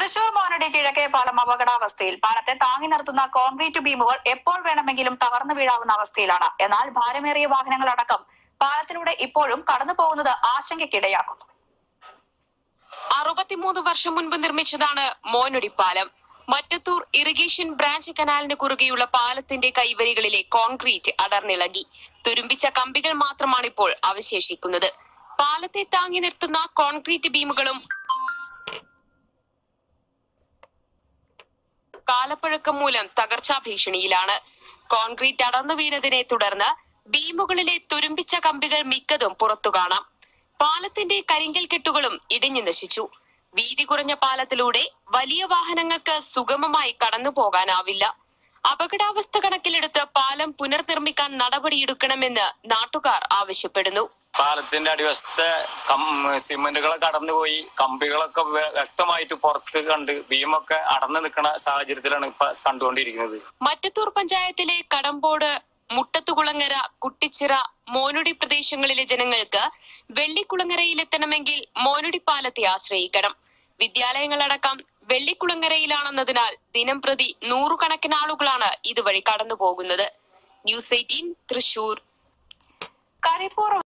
തൃശൂർ മോനടി കിഴക്കേ പാലം അപകടാവസ്ഥയിൽ പാലത്തെ താങ്ങി നിർത്തുന്ന കോൺക്രീറ്റ് ബീമുകൾ എപ്പോൾ വേണമെങ്കിലും തകർന്നു വീഴാവുന്ന അവസ്ഥയിലാണ് എന്നാൽ ഭാരമേറിയ വാഹനങ്ങളടക്കം പാലത്തിലൂടെ ഇപ്പോഴും കടന്നു പോകുന്നത് ആശങ്കയ്ക്കിടയാക്കുന്നു അറുപത്തിമൂന്ന് വർഷം മുൻപ് നിർമ്മിച്ചതാണ് മോനൊടി പാലം മറ്റത്തൂർ ഇറിഗേഷൻ ബ്രാഞ്ച് കനാലിന് കുറുകെയുള്ള പാലത്തിന്റെ കൈവരികളിലെ കോൺക്രീറ്റ് അടർന്നിളകി തുരുമ്പിച്ച കമ്പികൾ മാത്രമാണ് ഇപ്പോൾ അവശേഷിക്കുന്നത് പാലത്തെ താങ്ങി നിർത്തുന്ന കോൺക്രീറ്റ് ബീമുകളും കാലപ്പഴക്കം മൂലം തകർച്ചാ ഭീഷണിയിലാണ് കോൺക്രീറ്റ് അടർന്നു വീണതിനെ തുടർന്ന് ബീമുകളിലെ തുരുമ്പിച്ച കമ്പികൾ മിക്കതും പുറത്തു കാണാം പാലത്തിന്റെ കരിങ്കൽ കെട്ടുകളും ഇടിഞ്ഞു നശിച്ചു വീതി കുറഞ്ഞ പാലത്തിലൂടെ വലിയ വാഹനങ്ങൾക്ക് സുഗമമായി കടന്നു പോകാനാവില്ല അപകടാവസ്ഥ കണക്കിലെടുത്ത് പാലം പുനർനിർമ്മിക്കാൻ നടപടിയെടുക്കണമെന്ന് നാട്ടുകാർ ആവശ്യപ്പെടുന്നു പാലത്തിന്റെ അടിവശത്തെ കം- സിമന്റുകളൊക്കെ കടന്നുപോയി കമ്പികളൊക്കെ വ്യ- വ്യക്തമായിട്ട് പുറത്ത് കണ്ട് ബീമൊക്കെ അടന്നു നിൽക്കുന്ന സാഹചര്യത്തിലാണ് ഇപ്പൊ കണ്ടുകൊണ്ടിരിക്കുന്നത് മറ്റത്തൂർ പഞ്ചായത്തിലെ കടമ്പോട് മുട്ടത്തുകുളങ്ങര കുട്ടിച്ചിറ മോനുടി പ്രദേശങ്ങളിലെ ജനങ്ങൾക്ക് വെള്ളിക്കുളങ്ങരയിലെത്തണമെങ്കിൽ മോനുടി പാലത്തെ ആശ്രയിക്കണം വിദ്യാലയങ്ങളടക്കം വെള്ളിക്കുളങ്ങരയിലാണെന്നതിനാൽ ദിനം പ്രതി നൂറുകണക്കിന് ആളുകളാണ് ഇതുവഴി കടന്നു പോകുന്നത് ന്യൂസ് എയ്റ്റീൻ തൃശൂർ കരിപ്പൂർ